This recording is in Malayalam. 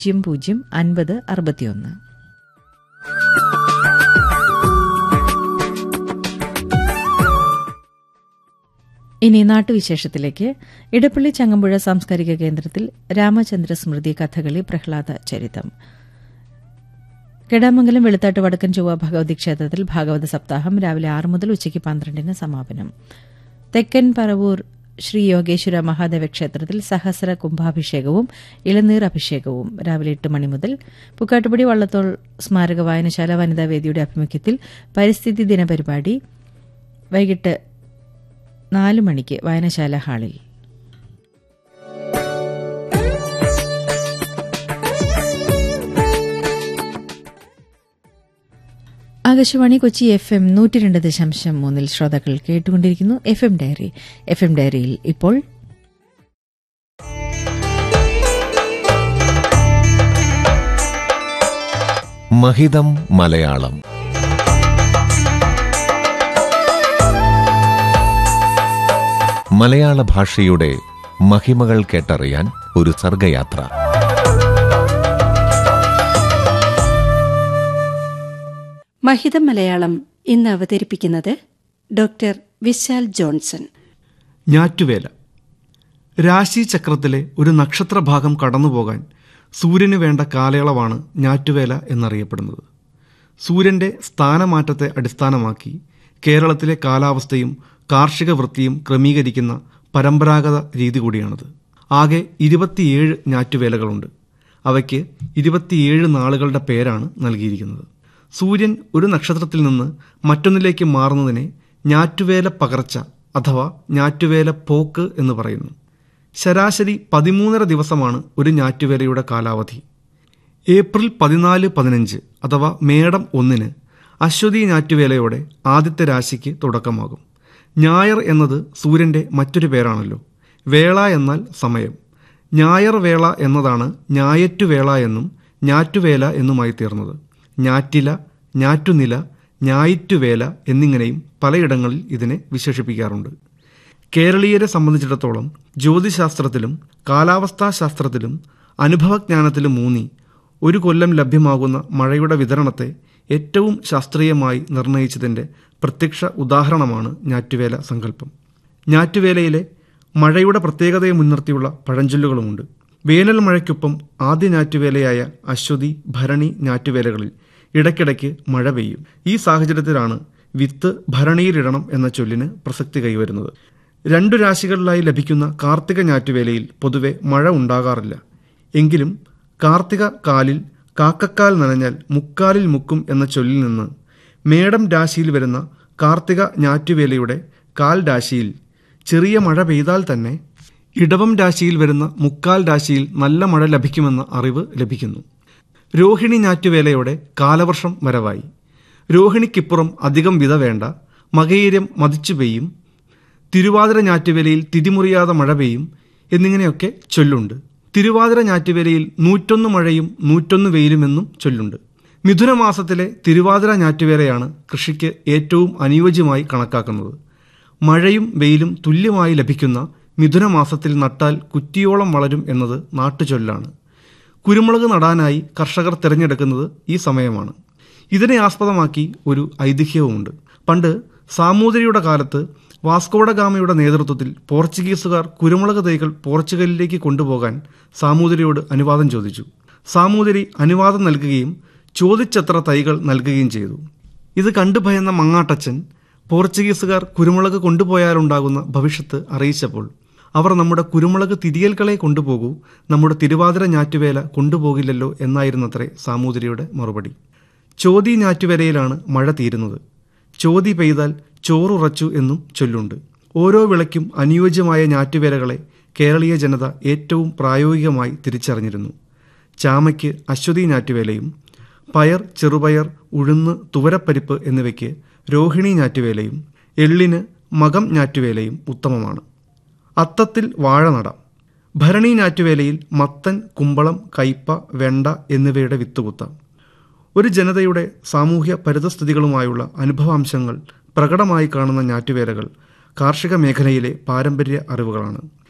പൂജ്യം പൂജ്യം അൻപത് അറുപത്തിയൊന്ന് ഇനി നാട്ടുവിശേഷത്തിലേക്ക് ഇടപ്പള്ളി ചങ്ങമ്പുഴ സാംസ്കാരിക കേന്ദ്രത്തിൽ രാമചന്ദ്ര സ്മൃതി കഥകളി പ്രഹ്ലാദ ചരിതം കെടാമംഗലം വെളുത്താട്ട് വടക്കൻ ചൊവ്വ ഭഗവതി ക്ഷേത്രത്തിൽ ഭാഗവത സപ്താഹം രാവിലെ ആറ് മുതൽ ഉച്ചയ്ക്ക് പന്ത്രണ്ടിന് സമാപനം തെക്കൻ പറവൂർ ശ്രീ യോഗേശ്വര മഹാദേവ ക്ഷേത്രത്തിൽ സഹസ്ര കുംഭാഭിഷേകവും ഇളനീർ അഭിഷേകവും രാവിലെ എട്ട് മണി മുതൽ പുക്കാട്ടുപടി വള്ളത്തോൾ സ്മാരക വായനശാല വനിതാ വേദിയുടെ ആഭിമുഖ്യത്തിൽ പരിസ്ഥിതി ദിന പരിപാടി വൈകിട്ട് നാല് മണിക്ക് വായനശാല ഹാളിൽ ആകാശവാണി കൊച്ചി എഫ് എം നൂറ്റി രണ്ട് ദശാംശം മൂന്നിൽ ശ്രോതാക്കൾ കേട്ടുകൊണ്ടിരിക്കുന്നു F M diary F M ഡയറിയിൽ ഇപ്പോൾ മഹിതം മലയാളം മലയാള ഭാഷയുടെ മഹിമകൾ കേട്ടറിയാൻ ഒരു സർഗയാത്ര മഹിതം മലയാളം ഇന്ന് അവതരിപ്പിക്കുന്നത് ഡോക്ടർ വിശാൽ ജോൺസൺ ഞാറ്റുവേല രാശിചക്രത്തിലെ ഒരു നക്ഷത്രഭാഗം കടന്നുപോകാൻ സൂര്യന് വേണ്ട കാലയളവാണ് ഞാറ്റുവേല എന്നറിയപ്പെടുന്നത് സൂര്യന്റെ സ്ഥാനമാറ്റത്തെ അടിസ്ഥാനമാക്കി കേരളത്തിലെ കാലാവസ്ഥയും കാർഷിക വൃത്തിയും ക്രമീകരിക്കുന്ന പരമ്പരാഗത രീതി കൂടിയാണിത് ആകെ ഇരുപത്തിയേഴ് ഞാറ്റുവേലകളുണ്ട് അവയ്ക്ക് ഇരുപത്തിയേഴ് നാളുകളുടെ പേരാണ് നൽകിയിരിക്കുന്നത് സൂര്യൻ ഒരു നക്ഷത്രത്തിൽ നിന്ന് മറ്റൊന്നിലേക്ക് മാറുന്നതിനെ ഞാറ്റുവേല പകർച്ച അഥവാ ഞാറ്റുവേല പോക്ക് എന്ന് പറയുന്നു ശരാശരി പതിമൂന്നര ദിവസമാണ് ഒരു ഞാറ്റുവേലയുടെ കാലാവധി ഏപ്രിൽ പതിനാല് പതിനഞ്ച് അഥവാ മേടം ഒന്നിന് അശ്വതി ഞാറ്റുവേലയോടെ ആദ്യത്തെ രാശിക്ക് തുടക്കമാകും ഞായർ എന്നത് സൂര്യന്റെ മറ്റൊരു പേരാണല്ലോ വേള എന്നാൽ സമയം ഞായർ വേള എന്നതാണ് ഞായറ്റുവേള എന്നും ഞാറ്റുവേല എന്നുമായി തീർന്നത് ഞാറ്റില ഞാറ്റുനില ഞായിറ്റുവേല എന്നിങ്ങനെയും പലയിടങ്ങളിൽ ഇതിനെ വിശേഷിപ്പിക്കാറുണ്ട് കേരളീയരെ സംബന്ധിച്ചിടത്തോളം ജ്യോതിശാസ്ത്രത്തിലും കാലാവസ്ഥാ ശാസ്ത്രത്തിലും അനുഭവജ്ഞാനത്തിലും ഊന്നി ഒരു കൊല്ലം ലഭ്യമാകുന്ന മഴയുടെ വിതരണത്തെ ഏറ്റവും ശാസ്ത്രീയമായി നിർണയിച്ചതിൻ്റെ പ്രത്യക്ഷ ഉദാഹരണമാണ് ഞാറ്റുവേല സങ്കല്പം ഞാറ്റുവേലയിലെ മഴയുടെ പ്രത്യേകതയെ മുൻനിർത്തിയുള്ള പഴഞ്ചൊല്ലുകളുമുണ്ട് വേനൽ മഴയ്ക്കൊപ്പം ആദ്യ ഞാറ്റുവേലയായ അശ്വതി ഭരണി ഞാറ്റുവേലകളിൽ ഇടയ്ക്കിടയ്ക്ക് മഴ പെയ്യും ഈ സാഹചര്യത്തിലാണ് വിത്ത് ഭരണിയിലിടണം എന്ന ചൊല്ലിന് പ്രസക്തി കൈവരുന്നത് രണ്ടു രാശികളിലായി ലഭിക്കുന്ന കാർത്തിക ഞാറ്റുവേലയിൽ പൊതുവെ മഴ ഉണ്ടാകാറില്ല എങ്കിലും കാർത്തിക കാലിൽ കാക്കക്കാൽ നനഞ്ഞാൽ മുക്കാലിൽ മുക്കും എന്ന ചൊല്ലിൽ നിന്ന് മേടം രാശിയിൽ വരുന്ന കാർത്തിക ഞാറ്റുവേലയുടെ കാൽ രാശിയിൽ ചെറിയ മഴ പെയ്താൽ തന്നെ ഇടവം രാശിയിൽ വരുന്ന മുക്കാൽ രാശിയിൽ നല്ല മഴ ലഭിക്കുമെന്ന അറിവ് ലഭിക്കുന്നു രോഹിണി ഞാറ്റുവേലയോടെ കാലവർഷം വരവായി രോഹിണിക്കിപ്പുറം അധികം വിത വേണ്ട മകയിരം മതിച്ചു പെയ്യും തിരുവാതിര ഞാറ്റുവേലയിൽ തിരിമുറിയാതെ മഴ പെയ്യും എന്നിങ്ങനെയൊക്കെ ചൊല്ലുണ്ട് തിരുവാതിര ഞാറ്റുവേലയിൽ നൂറ്റൊന്ന് മഴയും നൂറ്റൊന്ന് വെയിലുമെന്നും ചൊല്ലുണ്ട് മിഥുനമാസത്തിലെ തിരുവാതിര ഞാറ്റുവേലയാണ് കൃഷിക്ക് ഏറ്റവും അനുയോജ്യമായി കണക്കാക്കുന്നത് മഴയും വെയിലും തുല്യമായി ലഭിക്കുന്ന മിഥുനമാസത്തിൽ നട്ടാൽ കുറ്റിയോളം വളരും എന്നത് നാട്ടുചൊല്ലാണ് കുരുമുളക് നടാനായി കർഷകർ തിരഞ്ഞെടുക്കുന്നത് ഈ സമയമാണ് ഇതിനെ ആസ്പദമാക്കി ഒരു ഐതിഹ്യവുമുണ്ട് പണ്ട് സാമൂതിരിയുടെ കാലത്ത് വാസ്കോഡഗാമയുടെ നേതൃത്വത്തിൽ പോർച്ചുഗീസുകാർ കുരുമുളക് തൈകൾ പോർച്ചുഗലിലേക്ക് കൊണ്ടുപോകാൻ സാമൂതിരിയോട് അനുവാദം ചോദിച്ചു സാമൂതിരി അനുവാദം നൽകുകയും ചോദിച്ചത്ര തൈകൾ നൽകുകയും ചെയ്തു ഇത് കണ്ടു ഭയന്ന മങ്ങാട്ടച്ചൻ പോർച്ചുഗീസുകാർ കുരുമുളക് കൊണ്ടുപോയാലുണ്ടാകുന്ന ഭവിഷ്യത്ത് അറിയിച്ചപ്പോൾ അവർ നമ്മുടെ കുരുമുളക് തിരിയൽകളെ കൊണ്ടുപോകൂ നമ്മുടെ തിരുവാതിര ഞാറ്റുവേല കൊണ്ടുപോകില്ലല്ലോ എന്നായിരുന്നത്രേ സാമൂതിരിയുടെ മറുപടി ചോതി ഞാറ്റുവേലയിലാണ് മഴ തീരുന്നത് ചോതി പെയ്താൽ ചോറുറച്ചു എന്നും ചൊല്ലുണ്ട് ഓരോ വിളയ്ക്കും അനുയോജ്യമായ ഞാറ്റുവേലകളെ കേരളീയ ജനത ഏറ്റവും പ്രായോഗികമായി തിരിച്ചറിഞ്ഞിരുന്നു ചാമയ്ക്ക് അശ്വതി ഞാറ്റുവേലയും പയർ ചെറുപയർ ഉഴുന്ന് തുവരപ്പരിപ്പ് എന്നിവയ്ക്ക് രോഹിണി ഞാറ്റുവേലയും എള്ളിന് മകം ഞാറ്റുവേലയും ഉത്തമമാണ് അത്തത്തിൽ വാഴ നടാം ഭരണി ഞാറ്റുവേലയിൽ മത്തൻ കുമ്പളം കയ്പ വെണ്ട എന്നിവയുടെ വിത്തുകുത്താം ഒരു ജനതയുടെ സാമൂഹ്യ പരിതസ്ഥിതികളുമായുള്ള അനുഭവാംശങ്ങൾ പ്രകടമായി കാണുന്ന ഞാറ്റുവേലകൾ കാർഷിക മേഖലയിലെ പാരമ്പര്യ അറിവുകളാണ്